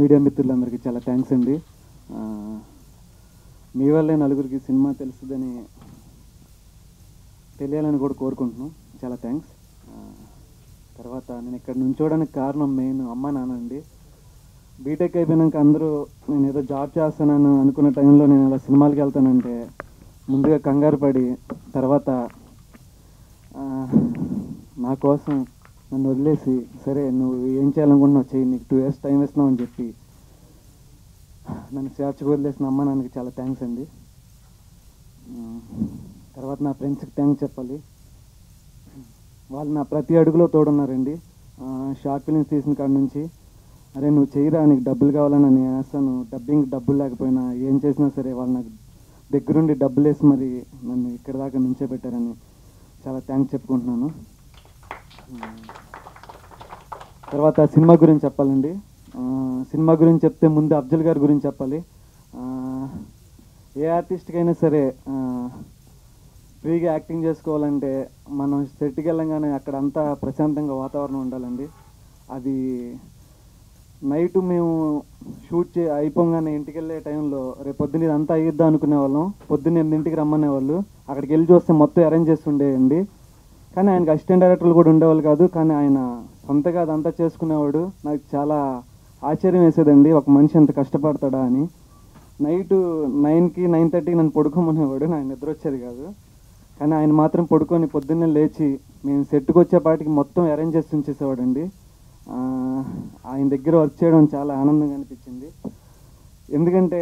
media మిత్రులందరికీ చాలా thanks అండి ఆ, మీ వల్లే నలుగురికి సినిమా తెలుస్తుందని తెలియాలని కూడా కోరుకుంటున్నాం చాలా థ్యాంక్స్ తర్వాత నేను ఇక్కడ నుంచోడానికి కారణం మెయిన్ అమ్మ నాన్న అండి బీటెక్ అయిపోయినాక అందరూ నేను ఏదో జాబ్ చేస్తానని అనుకున్న టైంలో నేను ఇలా సినిమాలకి వెళ్తానంటే ముందుగా కంగారు పడి తర్వాత ఆ, నా కోసం నన్ను వదిలేసి సరే నువ్వు ఏం చేయాలనుకుంటున్నావు చెయ్యి నీకు టూ ఇయర్స్ టైం ఇస్తున్నావు అని చెప్పి నన్ను స్వేచ్ఛగా వదిలేసిన అమ్మ నాన్నకి చాలా థ్యాంక్స్ అండి ఉమ్, తర్వాత నా ఫ్రెండ్స్కి థ్యాంక్స్ చెప్పాలి వాళ్ళు నా ప్రతి అడుగులో తోడున్నారండి ఆ, షార్ట్ ఫిలిమ్స్ తీసిన కాడ నుంచి అరే నువ్వు చెయ్యరా నీకు డబ్బులు కావాలని నేను వేస్తాను డబ్బింగ్ డబ్బులు లేకపోయినా ఏం చేసినా సరే వాళ్ళు నాకు దగ్గరుండి డబ్బులు వేసి మరి నన్ను ఇక్కడ దాకా నుంచే పెట్టారని చాలా థ్యాంక్స్ చెప్పుకుంటున్నాను ఉమ్, తర్వాత సినిమా గురించి చెప్పాలండి ఆ, సినిమా గురించి చెప్తే ముందు అఫ్జల్ గారి గురించి చెప్పాలి ఆ, ఏ ఆర్టిస్ట్కి అయినా సరే ఆ, ఫ్రీగా యాక్టింగ్ చేసుకోవాలంటే మనం సెట్కి వెళ్ళంగానే అక్కడ అంతా ప్రశాంతంగా వాతావరణం ఉండాలండి అది నైట్ మేము షూట్ చే అయిపోగానే ఇంటికి వెళ్ళే టైంలో రేపు పొద్దున్న ఇదంతా అయ్యిద్దాం అనుకునే వాళ్ళం పొద్దున్న ఎనిమిదింటికి రమ్మనే వాళ్ళు అక్కడికి వెళ్ళి చూస్తే మొత్తం అరేంజ్ చేస్తుండేయండి కానీ ఆయనకి అసిస్టెంట్ డైరెక్టర్లు కూడా ఉండేవాళ్ళు కాదు కానీ ఆయన సొంతగా అదంతా చేసుకునేవాడు నాకు చాలా ఆశ్చర్యం వేసేదండి ఒక మనిషి ఎంత కష్టపడతాడా అని నైట్ నైన్కి నైన్ థర్టీకి నన్ను పడుకోమనేవాడు నాకు నిద్ర వచ్చేది కాదు కానీ ఆయన మాత్రం పడుకొని పొద్దున్నే లేచి మేము సెట్కి వచ్చేపాటికి మొత్తం అరేంజ్ చేసి ఉంచేసేవాడండి ఆ, ఆయన దగ్గర వర్క్ చేయడం చాలా ఆనందంగా అనిపించింది ఎందుకంటే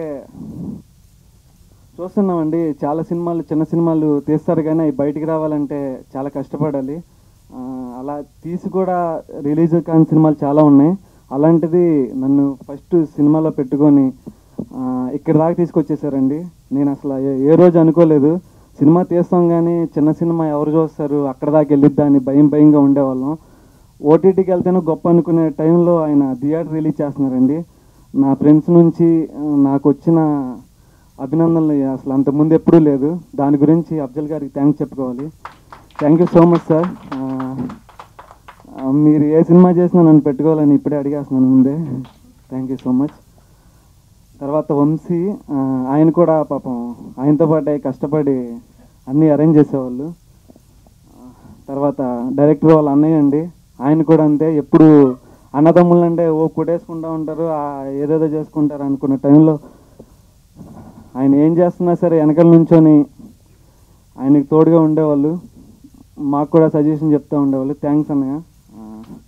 చూస్తున్నామండి చాలా సినిమాలు చిన్న సినిమాలు తీస్తారు కానీ అవి బయటికి రావాలంటే చాలా కష్టపడాలి ఆ, అలా తీసి కూడా రిలీజ్ కాని సినిమాలు చాలా ఉన్నాయి అలాంటిది నన్ను ఫస్ట్ సినిమాలో పెట్టుకొని ఆ, ఇక్కడ దాకా తీసుకొచ్చేసారండి నేను అసలు ఏ- ఏ రోజు అనుకోలేదు సినిమా తీస్తాం కానీ చిన్న సినిమా ఎవరు చూస్తారు అక్కడ దాకా వెళ్ళిద్దా అని భయం భయంగా ఉండేవాళ్ళం ఓటీటీకి వెళ్తేనే గొప్ప అనుకునే టైంలో ఆయన థియేటర్ రిలీజ్ చేస్తున్నారండి నా ఫ్రెండ్స్ నుంచి ఆ, నాకు వచ్చిన అభినందనలు అసలు అంతకుముందు ఎప్పుడూ లేదు దాని గురించి అఫ్జల్ గారికి థ్యాంక్స్ చెప్పుకోవాలి thank you so much sir మీరు ఏ సినిమా చేసినా నన్ను పెట్టుకోవాలని ఇప్పుడే అడిగేస్తున్నాను ముందే థ్యాంక్ యూ సో మచ్ తర్వాత వంశీ ఆ, ఆయన కూడా పాపం ఆయనతో పాటే కష్టపడి అన్నీ అరేంజ్ చేసేవాళ్ళు ఆ, తర్వాత డైరెక్టర్ వాళ్ళ అన్నయ్య అండి ఆయన కూడా అంతే ఎప్పుడు అన్నదమ్ములు అంటే ఓ కుటేసుకుంటూ ఉంటారు ఆ, ఏదేదో చేసుకుంటారు అనుకున్న టైంలో ఆయన ఏం చేస్తున్నా సరే వెనకాల నుంచొని ఆయనకి తోడుగా ఉండేవాళ్ళు మాకు కూడా సజెషన్ చెప్తూ ఉండేవాళ్ళు థ్యాంక్స్ అన్నయ్య ఆ,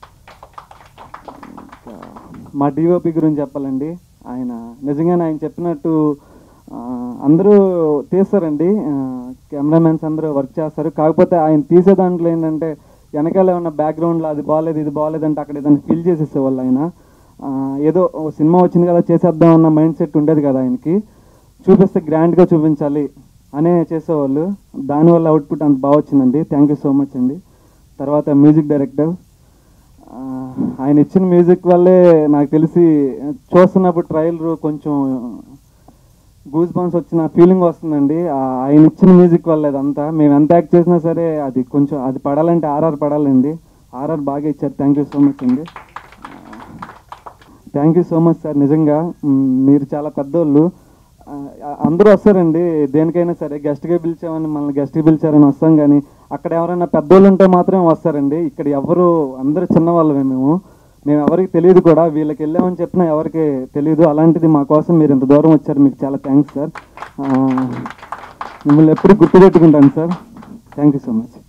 ఇంకా మా డిఓపి గురించి చెప్పాలండి ఆయన నిజంగానే ఆయన చెప్పినట్టు ఆ, అందరూ తీస్తారండి కెమెరామెన్స్ అందరూ వర్క్ చేస్తారు కాకపోతే ఆయన తీసే దాంట్లో ఏంటంటే వెనకాల ఏమన్నా బ్యాక్గ్రౌండ్లో అది బాగాలేదు ఇది బాగాలేదు అంటే అక్కడ ఏదైనా ఫీల్ చేసేసేవాళ్ళు ఆయన ఆ, ఏదో ఓ సినిమా వచ్చింది కదా చేసేద్దాం అన్న మైండ్ సెట్ ఉండేది కదా ఆయనకి చూపిస్తే గ్రాండ్గా చూపించాలి అనే చేసేవాళ్ళు దానివల్ల అవుట్పుట్ అంత బాగా వచ్చిందండి థ్యాంక్ యూ సో మచ్ అండి తర్వాత మ్యూజిక్ డైరెక్టర్ ఆ, ఆయన ఇచ్చిన మ్యూజిక్ వల్లే నాకు తెలిసి చూస్తున్నప్పుడు ట్రయల్ కొంచెం గూస్ బంప్స్ వచ్చిన ఫీలింగ్ వస్తుందండి ఆ, ఆయన ఇచ్చిన మ్యూజిక్ వల్ల ఇదంతా మేము ఎంత యాక్ట్ చేసినా సరే అది కొంచెం అది పడాలంటే ఆర్ఆర్ పడాలండి ఆర్ఆర్ బాగా ఇచ్చారు థ్యాంక్ యూ సో మచ్ అండి thank you so much sir నిజంగా మ్, మీరు చాలా పెద్దోళ్ళు ఆ, అందరూ వస్తారండి దేనికైనా సరే గెస్ట్గా పిలిచామని మనల్ని గెస్ట్గా పిలిచారని వస్తాం కానీ అక్కడ ఎవరైనా పెద్దోళ్ళు ఉంటే మాత్రమే వస్తారండి ఇక్కడ ఎవరు అందరూ చిన్నవాళ్ళమే మేము మేము ఎవరికి తెలియదు కూడా వీళ్ళకి వెళ్ళామని చెప్పినా ఎవరికి తెలియదు అలాంటిది మా కోసం మీరు ఇంత దూరం వచ్చారు మీకు చాలా థ్యాంక్స్ సార్ ఆ, మిమ్మల్ని ఎప్పుడు గుర్తుపెట్టుకుంటాను sir thank you so much